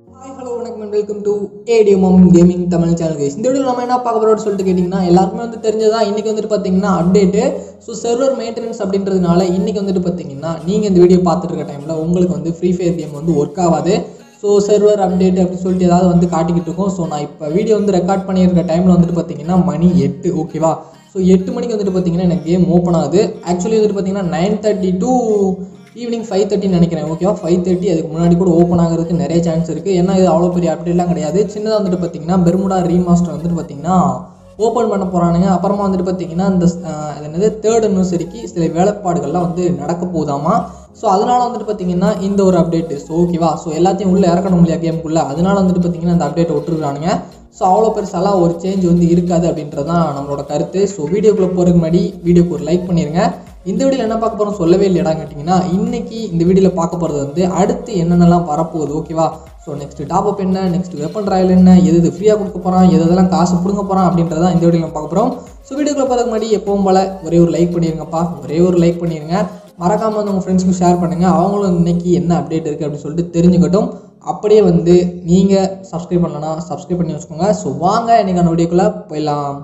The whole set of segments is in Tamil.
ஹாய் ஹலோ வணக்கம் and welcome to ATMM gaming Tamil channel guys இந்த வீடியோ நம்ம என்ன பார்க்க போகிறோம்னு சொல்லிட்டு கேட்டிங்கன்னா எல்லாருக்குமே வந்து தெரிஞ்சதான் இன்றைக்கி வந்துட்டு பார்த்தீங்கன்னா அப்டேட்டு ஸோ சர்வர் மெயின்டெனன்ஸ் அப்படின்றதுனால இன்றைக்கி வந்துட்டு பார்த்தீங்கன்னா நீங்கள் இந்த வீடியோ பார்த்துட்டு இருக்க டைமில் உங்களுக்கு வந்து ஃப்ரீ ஃபயர் கேம் வந்து ஒர்க் ஆகாது ஸோ சர்வர் அப்டேட் அப்படின்னு சொல்லிட்டு ஏதாவது வந்து காட்டிக்கிட்டு இருக்கோம் ஸோ நான் இப்போ வீடியோ வந்து ரெக்கார்ட் பண்ணியிருக்க டைமில் வந்துட்டு பார்த்தீங்கன்னா மணி எட்டு ஓகேவா ஸோ எட்டு மணிக்கு வந்துட்டு பார்த்தீங்கன்னா எனக்கு கேம் ஓப்பன் ஆகுது ஆக்சுவலி வந்துட்டு பார்த்தீங்கன்னா nine thirty to evening five தேர்ட்டின்னு நினைக்கிறேன் ஓகேவா ஃபைவ் தேர்ட்டி அதுக்கு முன்னாடி கூட ஓப்பன் ஆகிறதுக்கு நிறைய சான்ஸ் இருக்குது ஏன்னா இது அவ்வளோ பெரிய அப்டேட்லாம் கிடையாது சின்னதாக வந்துட்டு பார்த்தீங்கன்னா பெர்முடா ரீமாஸ்டர் வந்துட்டு பார்த்தீங்கன்னா ஓப்பன் பண்ண போகிறானுங்க அப்புறமா வந்துட்டு பார்த்தீங்கன்னா இந்த அஹ், அது என்னது தேர்ட் அனிவர்சரிக்கு சில வேலைப்பாடுகள்லாம் வந்து நடக்க போதாமா ஸோ அதனால வந்துட்டு பார்த்தீங்கன்னா இந்த ஒரு அப்டேட் ஸோ ஓகேவா ஸோ எல்லாத்தையும் உள்ளே இறக்கணும் இல்லையா கேமுக்குள்ளே அதனால வந்துட்டு பார்த்தீங்கன்னா இந்த அப்டேட்டை விட்டுருக்கானுங்க ஸோ அவ்வளோ பெருசாலாம் ஒரு சேஞ்ச் வந்து இருக்காது அப்படின்றது தான் நம்மளோட கருத்து ஸோ வீடியோக்குள்ளே போகிறதுக்கு முன்னாடி வீடியோக்கு ஒரு லைக் பண்ணிடுங்க இந்த வீடியோவில் என்ன பார்க்க போகிறோம் சொல்லவே இல்லையடா கேட்டிங்கன்னா இன்னைக்கு இந்த வீடியோவில் பார்க்க போகிறது வந்து அடுத்து என்னென்னலாம் வரப்போகுது ஓகேவா ஸோ நெக்ஸ்ட் டாப் அப் என்ன நெக்ஸ்ட் வெப்பன் ட்ராயல் என்ன எது இது ஃப்ரீயாக கொடுக்க போகிறான் எது இதெல்லாம் காசு பிடுங்க போகிறான் அப்படின்றத இந்த வீடியோவில் நம்ம பார்க்க போகிறோம் ஸோ வீடியோக்குள்ள போகிறதுக்கு முன்னாடி எப்பவும் போல ஒரே ஒரு லைக் பண்ணிடுங்கப்பா ஒரே ஒரு லைக் பண்ணிடுங்க மறக்காமல் வந்து உங்கள் ஃப்ரெண்ட்ஸ்க்கு ஷேர் பண்ணுங்கள் அவங்களும் இன்னைக்கு என்ன அப்டேட் இருக்குது அப்படின்னு சொல்லிட்டு தெரிஞ்சுக்கட்டும் அப்படியே வந்து நீங்கள் சப்ஸ்கிரைப் பண்ணலன்னா சப்ஸ்கிரைப் பண்ணி வச்சுக்கோங்க ஸோ வாங்க இன்னைக்கான வீடியோக்குள்ளே போயிடலாம்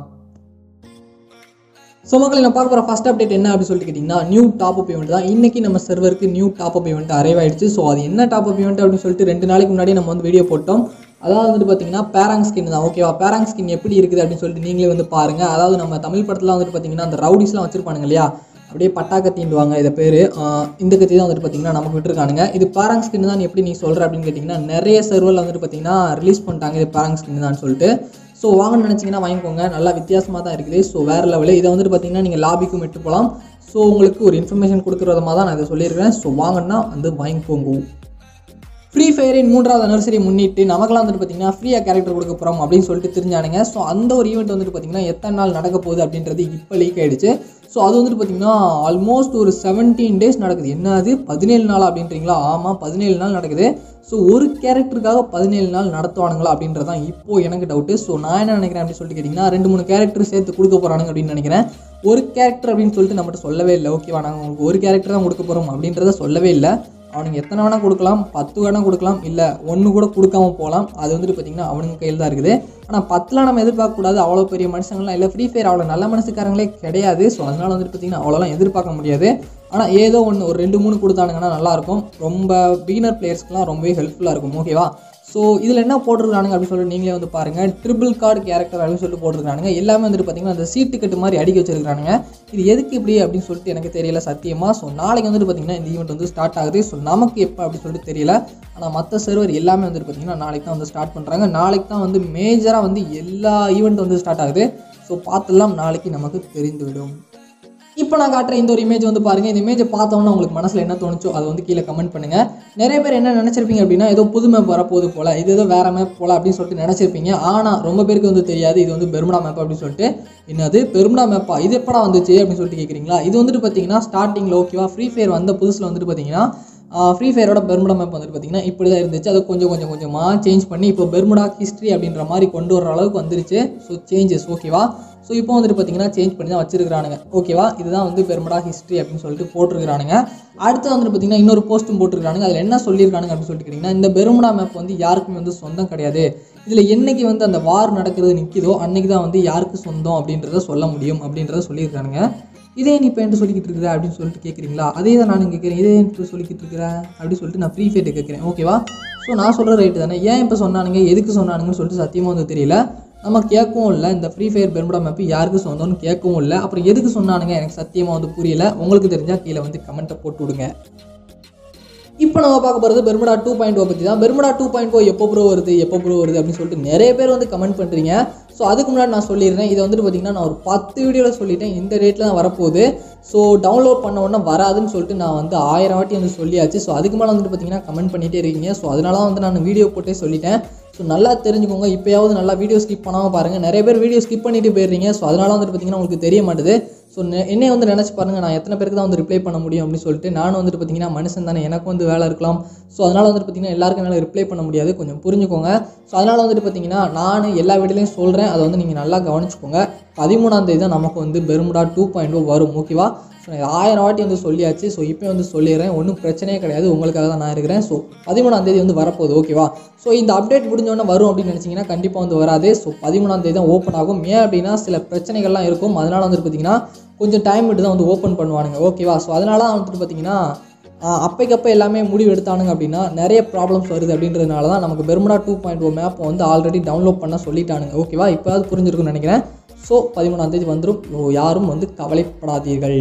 ஸோ மக்கள் நான் பார்க்க போகிற ஃபஸ்ட் அப்டேட் என்ன அப்படின்னு சொல்லிட்டு கேட்டிங்கன்னா நியூ டாப் அப் ஈவெண்ட் தான் இன்றைக்கி நம்ம சர்வருக்கு new top up event arrive ஆயிடுச்சு ஸோ அது என்ன டாப் அப் ஈவெண்ட் அப்படின்னு சொல்லிட்டு ரெண்டு நாளைக்கு முன்னாடி நம்ம வந்து வீடியோ போட்டோம் அதாவது வந்துட்டு பார்த்தீங்கன்னா பேராங் ஸ்கின் தான் ஓகேவா பேராங் ஸ்கின் எப்படி இருக்குது அப்படின்னு சொல்லிட்டு நீங்களே வந்து பாருங்கள் அதாவது நம்ம தமிழ் படத்தில் வந்துட்டு பார்த்தீங்கன்னா அந்த ரவுடிஸ்லாம் வச்சிருப்பானுங்க இல்லையா அப்படியே பட்டாக்க தீண்டுவாங்க இதை பேர் இந்த கத்தி தான் வந்துட்டு பார்த்தீங்கன்னா நமக்கு விட்டுருக்கானுங்க இது பேராங் ஸ்கின் தான் எப்படி நீ சொல்கிற அப்படின்னு கேட்டிங்கன்னா நிறைய சர்வரில் வந்துட்டு பார்த்தீங்கன்னா ரிலீஸ் பண்ணிட்டாங்க இது பேராங் ஸ்கின் தான் சொல்லிட்டு ஸோ வாங்கன்னு நினச்சிங்கன்னா வாங்கிக்கோங்க நல்லா வித்தியாசமாக தான் இருக்குது ஸோ வேறு லெவலு இதை வந்துட்டு பார்த்தீங்கன்னா நீங்கள் லாபிக்கும் விட்டு போகலாம் ஸோ உங்களுக்கு ஒரு இன்ஃபர்மேஷன் கொடுக்குற விதமாக தான் நான் இதை சொல்லியிருக்கிறேன் ஸோ வாங்கன்னா வந்து வாங்கிக்கோங்க ஃப்ரீ ஃபயரின் மூன்றாவது அனிவர்சரி முன்னிட்டு நமக்கெல்லாம் வந்துட்டு பார்த்தீங்கன்னா ஃப்ரீயாக கேரக்டர் கொடுக்க போகிறோம் அப்படின்னு சொல்லிட்டு தெரிஞ்சானுங்க ஸோ அந்த ஒரு ஈவெண்ட் வந்துட்டு பார்த்தீங்கன்னா எத்தனை நாள் நடக்க போகுது அப்படின்றது இப்போ லீக் ஆயிடுச்சு ஸோ அது வந்துட்டு பார்த்தீங்கன்னா ஆல்மோஸ்ட் ஒரு செவன்டீன் டேஸ் நடக்குது என்னது பதினேழு நாள் அப்படின்றீங்களா ஆமாம் பதினேழு நாள் நடக்குது ஸோ ஒரு கேரக்டருக்காக பதினேழு நாள் நடத்துவானுங்களா அப்படின்றது தான் இப்போ எனக்கு டவுட்டு ஸோ நான் என்ன நினைக்கிறேன் அப்படின்னு சொல்லிட்டு கேட்டிங்கன்னா ரெண்டு மூணு கேரக்டர் சேர்த்து கொடுக்க போகிறானுங்க அப்படின்னு நினைக்கிறேன் ஒரு கேரக்டர் அப்படின்னு சொல்லிட்டு நம்மகிட்ட சொல்லவே இல்லை ஓகேவா நாங்கள் உங்களுக்கு ஒரு கேரக்டர் தான் கொடுக்க போகிறோம் அப்படின்றத சொல்லவே இல்லை அவனுங்க எத்தனை வேணால் கொடுக்கலாம் பத்து வேணால் கொடுக்கலாம் இல்லை ஒன்று கூட கொடுக்காம போகலாம் அது வந்துட்டு பார்த்திங்கன்னா அவனுங்க கையில் தான் இருக்குது ஆனால் பத்தில் நம்ம எதிர்பார்க்கக்கூடாது அவ்வளோ பெரிய மனுஷங்களாம் இல்லை ஃப்ரீ ஃபயர் அவ்வளோ நல்ல மனசுக்காரங்களே கிடையாது ஸோ அதனால் வந்துட்டு பார்த்திங்கன்னா அவ்வளோலாம் எதிர்பார்க்க முடியாது ஆனால் ஏதோ ஒன்று ஒரு ரெண்டு மூணு கொடுத்தானுங்கன்னா நல்லாயிருக்கும் ரொம்ப பிகினர் பிளேயர்ஸ்க்குலாம் ரொம்பவே ஹெல்ப்ஃபுல்லாக இருக்கும் ஓகேவா ஸோ இதில் என்ன போட்டிருக்கானுங்க அப்படின்னு சொல்லிட்டு நீங்களே வந்து பாருங்கள் ட்ரிபிள் கார்டு கேரக்டர் அப்படின்னு சொல்லிட்டு போட்டிருக்கானுங்க எல்லாமே வந்துட்டு பார்த்தீங்கன்னா அந்த சீட்டு கட்டு மாதிரி அடிக்க வச்சிருக்கானுங்க இது எதுக்கு இப்படி அப்படின்னு சொல்லிட்டு எனக்கு தெரியல சத்தியமாக ஸோ நாளைக்கு வந்துட்டு பார்த்தீங்கன்னா இந்த ஈவெண்ட் வந்து ஸ்டார்ட் ஆகுது ஸோ நமக்கு எப்போ அப்படின்னு சொல்லிட்டு தெரியல ஆனால் மற்ற சர்வர் எல்லாமே வந்துட்டு பார்த்தீங்கன்னா நாளைக்கு தான் வந்து ஸ்டார்ட் பண்ணுறாங்க நாளைக்கு தான் வந்து மேஜராக வந்து எல்லா ஈவெண்ட் வந்து ஸ்டார்ட் ஆகுது ஸோ பார்த்துலாம் நாளைக்கு நமக்கு தெரிந்துவிடும் இப்போ நான் காட்டுற இந்த ஒரு இமேஜ் வந்து பாருங்கள் இந்த இமேஜை பார்த்தோன்னா உங்களுக்கு மனசில் என்ன தோணுச்சோ அதை வந்து கீழே கமெண்ட் பண்ணுங்கள் நிறைய பேர் என்ன நினச்சிருப்பீங்க அப்படின்னா ஏதோ புது மேப் வரப்போகுது போல் இது ஏதோ வேறு மேப் போல அப்படின்னு சொல்லிட்டு நினச்சிருப்பீங்க ஆனால் ரொம்ப பேருக்கு வந்து தெரியாது இது வந்து பெருமுடா மேப் அப்படின்னு சொல்லிட்டு என்னது பெருமுடா மேப்பா இது எப்படா வந்துச்சு அப்படின்னு சொல்லிட்டு கேட்குறீங்களா இது வந்துட்டு பார்த்தீங்கன்னா ஸ்டார்டிங்கில் ஓகேவா ஃப்ரீ ஃபயர் வந்த புதுசில் வந்துட்டு பார்த்தீங்கன்னா ஃப்ரீ ஃபயரோட பெர்முடா மேப் வந்துட்டு பார்த்தீங்கன்னா இப்படி தான் இருந்துச்சு அதை கொஞ்சம் கொஞ்சம் கொஞ்சமாக சேஞ்ச் பண்ணி இப்போ பெர்முடா ஹிஸ்ட்ரி அப்படின்ற மாதிரி கொண்டு வர அளவுக்கு வந்துருச்சு ஸோ சேஞ்சஸ் ஓகேவா ஸோ இப்போ வந்துட்டு பார்த்தீங்கன்னா சேஞ்ச் பண்ணி தான் வச்சிருக்கானுங்க ஓகேவா இதுதான் வந்து பெர்முடா ஹிஸ்ட்ரி அப்படின்னு சொல்லிட்டு போட்டிருக்கானுங்க அடுத்து வந்துட்டு பார்த்தீங்கன்னா இன்னொரு போஸ்ட்டும் போட்டிருக்கானுங்க அதில் என்ன சொல்லியிருக்கானுங்க அப்படின்னு சொல்லிட்டு கேட்டிங்கன்னா இந்த பெர்முடா மேப் வந்து யாருக்குமே வந்து சொந்தம் கிடையாது இதில் என்னைக்கு வந்து அந்த வார் நடக்கிறது நிற்கிதோ அன்னைக்கு தான் வந்து யாருக்கு சொந்தம் அப்படின்றத சொல்ல முடியும் அப்படின்றத சொல்லியிருக்கானுங்க இதே நீ இப்போ என்கிட்ட சொல்லிக்கிட்டு இருக்கிற அப்படின்னு சொல்லிட்டு கேட்குறீங்களா அதே தான் நான் கேட்குறேன் இதே என்கிட்ட சொல்லிக்கிட்டு இருக்கிறேன் அப்படின்னு சொல்லிட்டு நான் ஃப்ரீ ஃபயர்ட்டு கேட்குறேன் ஓகேவா ஸோ நான் சொல்கிற ரைட்டு தானே ஏன் இப்போ சொன்னானுங்க எதுக்கு சொன்னானுங்கன்னு சொல்லிட்டு சத்தியமாக வந்து தெரியல நம்ம கேட்கவும் இல்லை இந்த ஃப்ரீ ஃபயர் பெருமுடா மேப் யாருக்கு சொந்தம்னு கேட்கவும் இல்லை அப்புறம் எதுக்கு சொன்னானுங்க எனக்கு சத்தியமாக வந்து புரியல உங்களுக்கு தெரிஞ்சால் கீழே வந்து கமெண்ட்டை போட்டு விடுங்க இப்போ நம்ம பார்க்க போகிறது பெர்முடா டூ பாயிண்ட் ஓ பற்றி தான் பெர்முடா டூ பாயிண்ட் ஓ எப்போ ப்ரோ வருது எப்போ ப்ரோ வருது அப்படின்னு சொல்லிட்டு நிறைய பேர் வந்து கமெண்ட் பண்ணுறீங்க ஸோ அதுக்கு முன்னாடி நான் சொல்லிடுறேன் இதை வந்துட்டு பார்த்தீங்கன்னா நான் ஒரு பத்து வீடியோவில் சொல்லிட்டேன் இந்த டேட்டில் தான் வரப்போகுது ஸோ டவுன்லோட் பண்ண உடனே வராதுன்னு சொல்லிட்டு நான் வந்து ஆயிரம் வாட்டி வந்து சொல்லியாச்சு ஸோ அதுக்கு மேலே வந்துட்டு பார்த்தீங்கன்னா கமெண்ட் பண்ணிகிட்டே இருக்கீங்க ஸோ அதனால தான் வந்து நான் வீடியோ போட்டே சொல்லிட்டேன் ஸோ நல்லா தெரிஞ்சுக்கோங்க இப்போயாவது நல்லா வீடியோ ஸ்கிப் பண்ணாமல் பாருங்கள் நிறைய பேர் வீடியோ ஸ்கிப் பண்ணிட்டு போயிடுறீங்க ஸோ அதனால வந்துட்டு பார்த்தீங்கன்னா உங்களுக்கு தெரிய மாட்டுது ஸோ ஸோ என்னை வந்து நினச்சி பாருங்கள் நான் எத்தனை பேருக்கு தான் வந்து ரிப்ளை பண்ண முடியும் அப்படின்னு சொல்லிட்டு நானும் வந்துட்டு பார்த்தீங்கன்னா மனுஷன் தானே எனக்கு வந்து வேலை இருக்கலாம் ஸோ அதனால் வந்துட்டு பார்த்தீங்கன்னா எல்லாருக்கும் என்னால் ரிப்ளை பண்ண முடியாது கொஞ்சம் புரிஞ்சுக்கோங்க ஸோ அதனால் வந்துட்டு பார்த்தீங்கன்னா நான் எல்லா வீடியோலையும் சொல்கிறேன் அதை வந்து நீங்கள் நல்லா கவனிச்சுக்கோங்க பதிமூணாம் தேதி தான் நமக்கு வந்து பெருமுடா டூ பாயிண்ட் வரும் ஓகேவா ஸோ நான் ஆயிரம் வாட்டி வந்து சொல்லியாச்சு ஸோ இப்போ வந்து சொல்லிடுறேன் ஒன்றும் பிரச்சனையே கிடையாது உங்களுக்காக தான் நான் இருக்கிறேன் ஸோ பதிமூணாம் தேதி வந்து வரப்போகுது ஓகேவா ஸோ இந்த அப்டேட் முடிஞ்சோடனே வரும் அப்படின்னு நினச்சிங்கன்னா கண்டிப்பாக வந்து வராது ஸோ பதிமூணாம் தேதி தான் ஓப்பன் ஆகும் ஏன் அப்படின்னா சில பிரச்சனைகள்லாம் இருக்கும் அதனால் வந்துட்டு பார்த்தீங்கன்னா கொஞ்சம் டைம் விட்டு தான் வந்து ஓப்பன் பண்ணுவானுங்க ஓகேவா ஸோ அதனால தான் வந்துட்டு பார்த்தீங்கன்னா ஆஹ் அப்பைக்கப்போ எல்லாமே முடிவு எடுத்தானுங்க அப்படின்னா நிறைய ப்ராப்ளம்ஸ் வருது அப்படின்றதுனால தான் நமக்கு Bermuda two point o map வந்து ஆல்ரெடி டவுன்லோட் பண்ண சொல்லிட்டானுங்க ஓகேவா இப்போது புரிஞ்சிருக்கும்னு நினைக்கிறேன் ஸோ பதிமூணாம் தேதி வந்துடும் ஸோ யாரும் வந்து கவலைப்படாதீர்கள்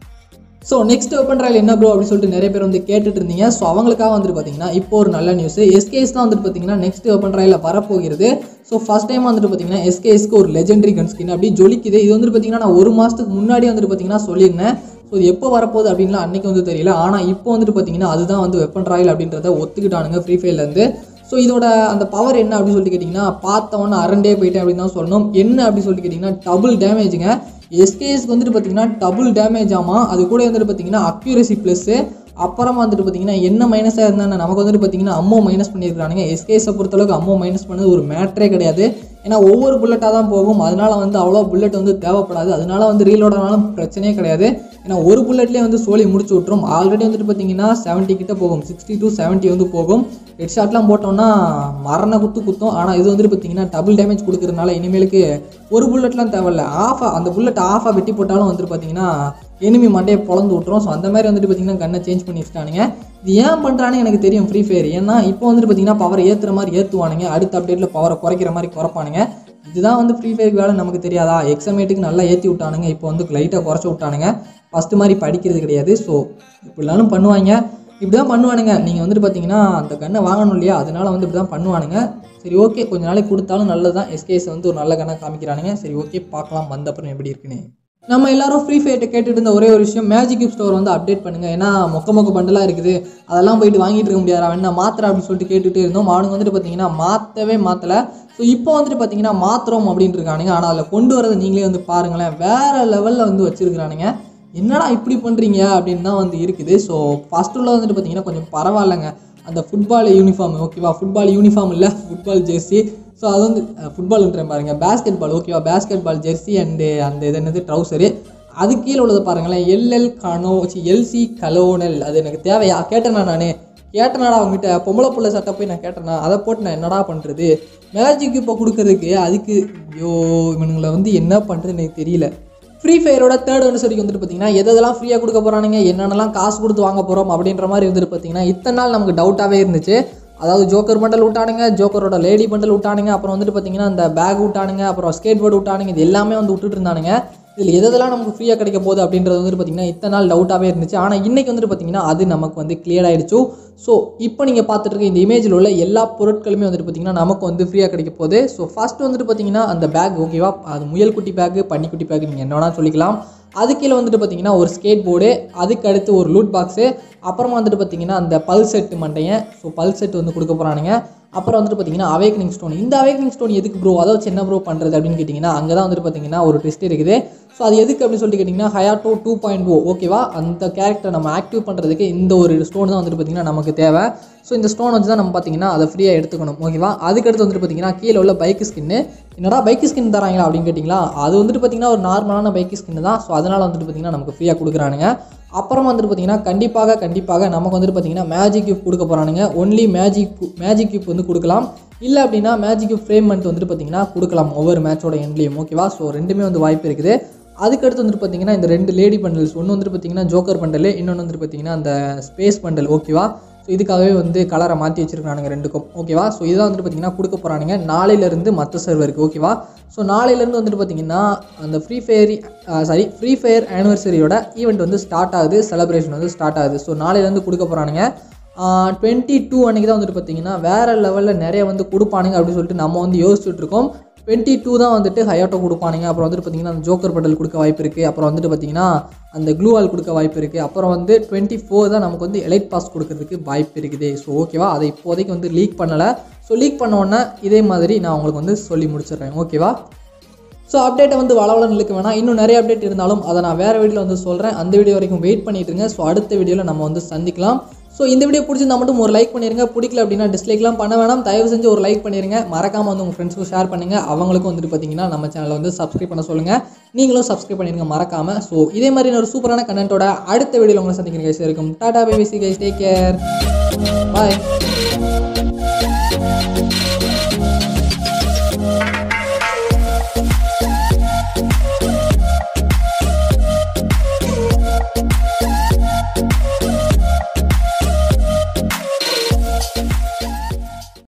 ஸோ நெக்ஸ்ட் ஓப்பன் ட்ரையல் என்ன ப்ரோ அப்படின்னு சொல்லிட்டு நிறைய பேர் வந்து கேட்டுட்டு இருந்தீங்க ஸோ அவங்களுக்காக வந்துட்டு பார்த்தீங்கன்னா இப்போ ஒரு நல்ல நியூஸ் எஸ்கேஎஸ் தான் வந்துட்டு பார்த்தீங்கன்னா நெக்ஸ்ட் ஓப்பன் ட்ரையலில் வரப்போகிறது ஸோ ஃபஸ்ட் டைம் வந்துட்டு பார்த்தீங்கன்னா எஸ்கேஎஸ்க்கு ஒரு லெஜெண்டரி கன் ஸ்கின் அப்படி ஜொலிக்குது இது வந்துட்டு பார்த்தீங்கன்னா நான் ஒரு மாதத்துக்கு முன்னாடி வந்துட்டு பார்த்தீங்கன்னா சொல்லியிருந்தேன் ஸோ இது எப்போ வரப்போகுது அப்படின்லாம் அன்றைக்கி வந்து தெரியல ஆனால் இப்போ வந்துட்டு பார்த்தீங்கன்னா அதுதான் வந்து வெப்பன் ட்ராயல் அப்படின்றத ஒத்துக்கிட்டானுங்க ஃப்ரீ ஃபயர்லேருந்து ஸோ இதோட அந்த பவர் என்ன அப்படின்னு சொல்லிட்டு கேட்டிங்கன்னா பார்த்தவொன்னே அரண்டே போயிட்டேன் அப்படின்னு தான் சொல்லணும் என்ன அப்படின்னு சொல்லிட்டு கேட்டிங்கன்னா டபுள் டேமேஜுங்க எஸ்கேஎஸ்க்கு வந்துட்டு பார்த்தீங்கன்னா டபுள் டேமேஜ் ஆமாம் அது கூட வந்துட்டு பார்த்தீங்கன்னா அக்யூரசி ப்ளஸ்ஸு அப்புறமா வந்துட்டு பார்த்தீங்கன்னா என்ன மைனஸாக இருந்தால் நமக்கு வந்துட்டு பார்த்தீங்கன்னா அம்மோ மைனஸ் பண்ணியிருக்கானுங்க எஸ்கேஎஸை பொறுத்தளவுக்கு அம்மோ மைனஸ் பண்ணது ஒரு மேட்ரே கிடையாது ஏன்னா ஒவ்வொரு புல்லட்டாக தான் போகும் அதனால வந்து அவ்வளோ புல்லட் வந்து தேவைப்படாது அதனால வந்து ரீலோடனாலும் பிரச்சனையே கிடையாது ஏன்னா ஒரு புல்லட்லேயே வந்து சோலி முடிச்சு விட்ரும் ஆல்ரெடி வந்துட்டு பார்த்தீங்கன்னா செவன்ட்டி கிட்ட போகும் சிக்ஸ்டி டு செவன்ட்டி வந்து போகும் ஹெட் ஷாட்லாம் போட்டோம்னா மரண குத்து குத்தும் ஆனால் இது வந்துட்டு பார்த்தீங்கன்னா டபுள் டேமேஜ் கொடுக்கறதுனால இனிமேலுக்கு ஒரு புல்லட்லாம் தேவையில்ல ஆஃபாக அந்த புல்லட் ஆஃபாக வெட்டி போட்டாலும் வந்துட்டு பார்த்தீங்கன்னா எனிமி மண்டையை பொழந்து விட்ரும் ஸோ அந்த மாதிரி வந்துட்டு பார்த்தீங்கன்னா கண்ணை சேஞ்ச் பண்ணி வச்சுட்டானுங்க இது ஏன் பண்ணுறானு எனக்கு தெரியும் ஃப்ரீ ஃபயர் ஏன்னா இப்போ வந்துட்டு பார்த்தீங்கன்னா பவர் ஏற்றுற மாதிரி ஏற்றுவானுங்க அடுத்த அப்டேட்டில் பவரை குறைக்கிற மாதிரி குறைப்பானுங்க இதுதான் வந்து ஃப்ரீ ஃபயருக்கு வேலை நமக்கு தெரியாதா எக்ஸாமேட்டுக்கு நல்லா ஏற்றி விட்டானுங்க இப்போ வந்து லைட்டாக குறைச்சி விட்டானுங்க ஃபஸ்ட்டு மாதிரி படிக்கிறது கிடையாது ஸோ இப்படிலாம் பண்ணுவாங்க இப்படி தான் பண்ணுவானுங்க நீங்கள் வந்துட்டு பார்த்தீங்கன்னா அந்த கண்ணை வாங்கணும் இல்லையா அதனால வந்து இப்படி தான் பண்ணுவானுங்க சரி ஓகே கொஞ்ச நாளைக்கு கொடுத்தாலும் நல்லது தான் எஸ்கேஎஸ் வந்து ஒரு நல்ல கண்ணை காமிக்கிறானுங்க சரி ஓகே பார்க்கலாம் வந்த அப்புறம் எப்படி இருக்குன்னு நம்ம எல்லாரும் ஃப்ரீ ஃபயர்ட்ட கேட்டுட்டு இருந்த ஒரே ஒரு விஷயம் மேஜிக் கிப் ஸ்டோர் வந்து அப்டேட் பண்ணுங்க ஏன்னா மொக்க மொக்க பண்டலாக இருக்குது அதெல்லாம் போயிட்டு வாங்கிட்டு இருக்க முடியாது வேணா மாத்திர அப்படின்னு சொல்லிட்டு கேட்டுட்டு இருந்தோம் அவனுங்க வந்துட்டு பார்த்தீங்கன்னா மாற்றவே மாற்றலை ஸோ இப்போ வந்துட்டு பார்த்தீங்கன்னா மாத்திரம் அப்படின்ட்டு இருக்கானுங்க ஆனால் அதில் கொண்டு வரதை நீங்களே வந்து பாருங்களேன் வேற லெவலில் வந்து வச்சிருக்கிறானுங்க என்னடா இப்படி பண்ணுறீங்க அப்படின்னு தான் வந்து இருக்குது ஸோ ஃபர்ஸ்ட் உள்ள வந்துட்டு பார்த்தீங்கன்னா கொஞ்சம் பரவாயில்லைங்க அந்த ஃபுட்பால் யூனிஃபார்ம் ஓகேவா ஃபுட்பால் யூனிஃபார்ம் இல்லை ஃபுட்பால் ஜெர்சி ஸோ அது வந்து ஃபுட்பால்ன்ற பாருங்க பேஸ்கெட் பால் ஓகேவா பேஸ்கெட் பால் ஜெர்சி அண்டு அந்த இது என்னது ட்ரௌசரு அது கீழே உள்ளதை பாருங்களேன் எல்எல் கனோ எல்சி கலோனல் அது எனக்கு தேவையா கேட்டேனா நான் கேட்டனாடா அவங்ககிட்ட பொம்பளை புள்ள சட்டை போய் நான் கேட்டேனா அதை போட்டு நான் என்னடா பண்ணுறது மேஜிக் இப்போ கொடுக்கறதுக்கு அதுக்கு ஐயோ இவனுங்களை வந்து என்ன பண்ணுறதுன்னு எனக்கு தெரியல ஃப்ரீ ஃபயரோட தேர்ட் அனிவர்சரிக்கு வந்துட்டு பார்த்தீங்கன்னா எதெல்லாம் ஃப்ரீயாக கொடுக்க போகிறானுங்க என்னென்னலாம் காசு கொடுத்து வாங்க போகிறோம் அப்படின்ற மாதிரி வந்துட்டு பார்த்தீங்கன்னா இத்தனை நாள் நமக்கு டவுட்டாகவே இருந்துச்சு அதாவது ஜோக்கர் பண்டல் விட்டானுங்க ஜோக்கரோட லேடி பண்டல் விட்டானுங்க அப்புறம் வந்துட்டு பார்த்தீங்கன்னா அந்த பேக் விட்டானுங்க அப்புறம் ஸ்கேட் போர்டு விட்டானுங்க இது எல்லாமே வந்து விட்டுட்டு இருந்தானுங்க இதில் எதெல்லாம் நமக்கு ஃப்ரீயாக கிடைக்க போகுது அப்படின்றது வந்துட்டு பார்த்தீங்கன்னா இத்தனை நாள் டவுட்டாகவே இருந்துச்சு ஆனால் இன்னைக்கு வந்துட்டு பார்த்தீங்கன்னா அது நமக்கு வந்து கிளியர் ஆயிடுச்சு ஸோ இப்போ நீங்கள் பார்த்துட்டு இருக்க இந்த இமேஜில் உள்ள எல்லா பொருட்களுமே வந்துட்டு பார்த்தீங்கன்னா நமக்கு வந்து ஃப்ரீயாக கிடைக்க போகுது ஸோ ஃபர்ஸ்ட் வந்துட்டு பார்த்தீங்கன்னா அந்த பேக் ஓகேவா அது முயல் குட்டி பேக்கு பன்னிக்குட்டி பேக் நீங்கள் என்ன வேணால் சொல்லிக்கலாம் அது கீழே வந்துட்டு பார்த்தீங்கன்னா ஒரு ஸ்கேட் போர்டு அதுக்கு அடுத்து ஒரு லூட் பாக்ஸு அப்புறமா வந்துட்டு பார்த்தீங்கன்னா அந்த பல் செட் மண்டையன் ஸோ பல் செட் வந்து கொடுக்க போகிறானுங்க அப்புறம் வந்துட்டு பார்த்தீங்கன்னா அவேக்னிங் ஸ்டோன் இந்த அவேக்னிங் ஸ்டோன் எதுக்கு ப்ரோ அதை வச்சு என்ன ப்ரோ பண்ணுறது அப்படின்னு கேட்டிங்கன்னா அங்கே தான் வந்துட்டு பார்த்தீங்கன்னா ஒரு ட்விஸ்ட் இருக்குது ஸோ அது எதுக்கு அப்படின்னு சொல்லிட்டு கேட்டிங்கன்னா ஹயாட்டோ டூ பாயிண்ட் ஓ ஓகேவா அந்த கேரக்டரை நம்ம ஆக்டிவ் பண்ணுறதுக்கு இந்த ஒரு ஸ்டோன் தான் வந்துட்டு பார்த்தீங்கன்னா நமக்கு தேவை ஸோ இந்த ஸ்டோன் வச்சு தான் நம்ம பார்த்தீங்கன்னா அதை ஃப்ரீயாக எடுத்துக்கணும் ஓகேவா அதுக்கடுத்து வந்துட்டு பார்த்தீங்கன்னா கீழே உள்ள பைக் ஸ்கின்னு என்னடா பைக் ஸ்கின் தராங்களா அப்படின்னு கேட்டிங்களா அது வந்துட்டு பார்த்தீங்கன்னா ஒரு நார்மலான பைக் ஸ்கின் தான் ஸோ அதனால் வந்துட்டு பார்த்தீங்கன்னா நமக்கு ஃப்ரீயாக கொடுக்குறானுங்க அப்புறம் வந்துட்டு பார்த்தீங்கன்னா கண்டிப்பாக கண்டிப்பாக நமக்கு வந்துட்டு பார்த்தீங்கன்னா மேஜிக் கியூப் கொடுக்க போகிறானுங்க ஒன்லி மேஜிக் மேஜிக் கியூப் வந்து கொடுக்கலாம் இல்லை அப்படின்னா மேஜிக் கியூப் ஃப்ரேம் பண்ணிட்டு வந்துட்டு பார்த்தீங்கன்னா கொடுக்கலாம் ஒவ்வொரு மேட்சோட எண்ட்லேயும் ஓகேவா ஸோ ரெண்டுமே வந்து வாய்ப்பு இருக்குது அதுக்கடுத்து வந்துட்டு பார்த்தீங்கன்னா இந்த ரெண்டு லேடி பண்டல்ஸ் ஒன்று வந்துட்டு பார்த்தீங்கன்னா ஜோக்கர் பண்டல் இன்னொன்று வந்துட்டு பார்த்தீங்கன்னா அந்த ஸ்பேஸ் பண்டல் ஓகேவா ஸோ இதுக்காகவே வந்து கலரை மாற்றி வச்சிருக்கானுங்க ரெண்டுக்கும் ஓகேவா ஸோ இதுதான் வந்துட்டு பார்த்தீங்கன்னா கொடுக்க போகிறானுங்க நாளையிலேருந்து மற்ற சர்வருக்கு ஓகேவா ஸோ நாளையிலேருந்து வந்துட்டு பார்த்தீங்கன்னா அந்த free fire sorry free fire ஆனிவர்சரியோட ஈவெண்ட் வந்து ஸ்டார்ட் ஆகுது செலிப்ரேஷன் வந்து ஸ்டார்ட் ஆகுது ஸோ நாளையிலேருந்து கொடுக்க போகிறானுங்க டுவெண்ட்டி டூ அன்றைக்கி தான் வந்துட்டு பார்த்தீங்கன்னா வேறு லெவலில் நிறைய வந்து கொடுப்பானுங்க அப்படின்னு சொல்லிட்டு நம்ம வந்து யோசிச்சுட்டு இருக்கோம் டுவெண்ட்டி டூ தான் வந்துட்டு ஹயாட்டோ கொடுப்பானுங்க அப்புறம் வந்துட்டு பார்த்தீங்கன்னா அந்த ஜோக்கர் பண்டல் கொடுக்க வாய்ப்பு இருக்குது அப்புறம் வந்துட்டு பார்த்தீங்கன்னா அந்த க்ளூ வால் கொடுக்க வாய்ப்பு இருக்குது அப்புறம் வந்து டுவெண்ட்டி ஃபோர் தான் நமக்கு வந்து எலைட் பாஸ் கொடுக்கறதுக்கு வாய்ப்பு இருக்குது ஸோ ஓகேவா அதை இப்போதைக்கு வந்து லீக் பண்ணலை ஸோ லீக் பண்ண உடனே இதே மாதிரி நான் உங்களுக்கு வந்து சொல்லி முடிச்சிடுறேன் ஓகேவா ஸோ அப்டேட்டை வந்து வளவளம் இழுக்க வேணாம் இன்னும் நிறைய அப்டேட் இருந்தாலும் அதை நான் வேறு வீடியோவில் வந்து சொல்கிறேன் அந்த வீடியோ வரைக்கும் வெயிட் பண்ணிட்டு இருங்க ஸோ அடுத்த வீடியோவில் நம்ம வந்து சந்திக்கலாம் ஸோ இந்த வீடியோ பிடிச்சிருந்தா மட்டும் ஒரு லைக் பண்ணிருங்க பிடிக்கல அப்படின்னா டிஸ்லைக்லாம் பண்ண வேணாம் தயவு செஞ்சு ஒரு லைக் பண்ணிருங்க மறக்காம வந்து உங்கள் ஃப்ரெண்ட்ஸ்க்கு ஷேர் பண்ணுங்க அவங்களுக்கும் வந்துட்டு பார்த்தீங்கன்னா நம்ம சேனலை வந்து சப்ஸ்கிரைப் பண்ண சொல்லுங்க நீங்களும் சப்ஸ்கிரைப் பண்ணிருங்க மறக்காம ஸோ இதே மாதிரி ஒரு சூப்பரான கண்டென்ட்டோட அடுத்த வீடியோவில் உங்களை சந்திக்கிறேன் கைஸ் இருக்கும் டாடா baby see guys take care பாய்